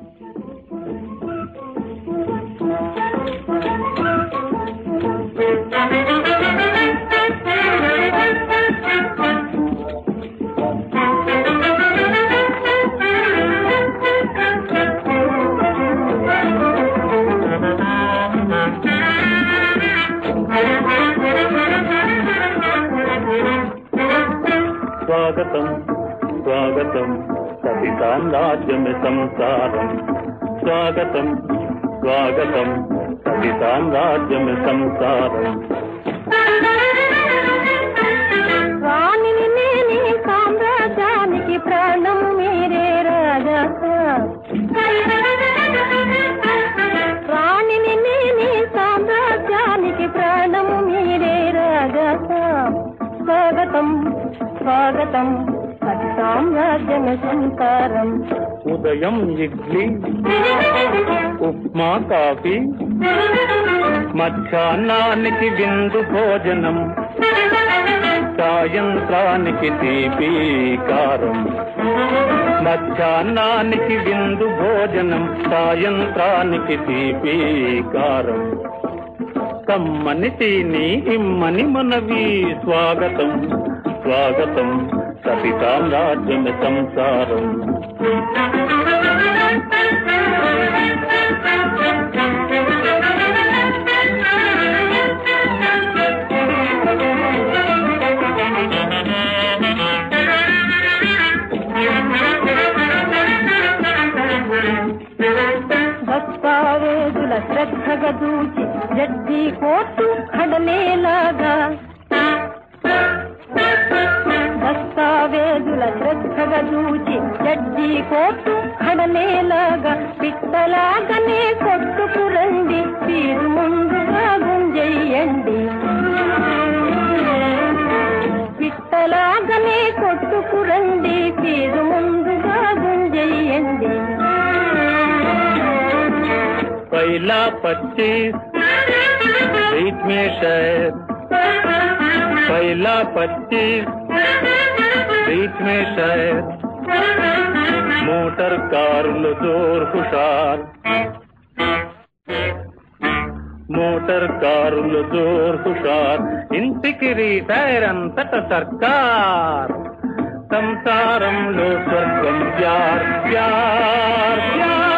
స్వాగతం స్వాగతం సతి సామ్రాజ్యమి సంసారం స్వాగతం స్వాగతం సతి సామ్రాజ్యమి సంసారం రాణిని నేనే సామ్రాజ్యానికి ప్రాణం మీరే రాజా రాణిని నేనే సామ్రాజ్యానికి ప్రాణం మీరే రాజా స్వాగతం స్వాగతం అది సామ్రాజ్యమ సంసారం ఉదయం ఇడ్లీ ఉప్మా కాఫీ మధ్యాహ్నానికి విందు భోజనం సాయంత్రానికి తీపి కారం మధ్యాహ్నానికి విందు భోజనం సాయంత్రానికి తీపి కారం కమ్మని తిని ఇమ్మని మనవి స్వాగతం స్వాగతం సతి సామ్రాజ్యం సంసారం దస్తావేజుల శ్రద్ధగా దూచి జడ్జి కోర్టు కడలేలాగా దస్తావేజుల శ్రద్ధగా దూచి జడ్జి కోర్టు కడలేలాగా పిట్టలాగనే కొట్టుకు రండి తీరు ముందుగా గుంజెయ్యండి పిట్టలాగనే కొట్టుకు రండి తీరు ముందుగా గుంజెయ్యండి पहला पच्चीस बीच में शहर पहला पच्चीस बीच में शहर మోటార్ కారులు జోర్ హుషార్ మోటార్ కారులు జోర్ హుషార్ ఇంటికి రిటైర్ అంతట సర్కార్ సంసారంలో స్వర్గం ప్యార్ ప్యార్ ప్యార్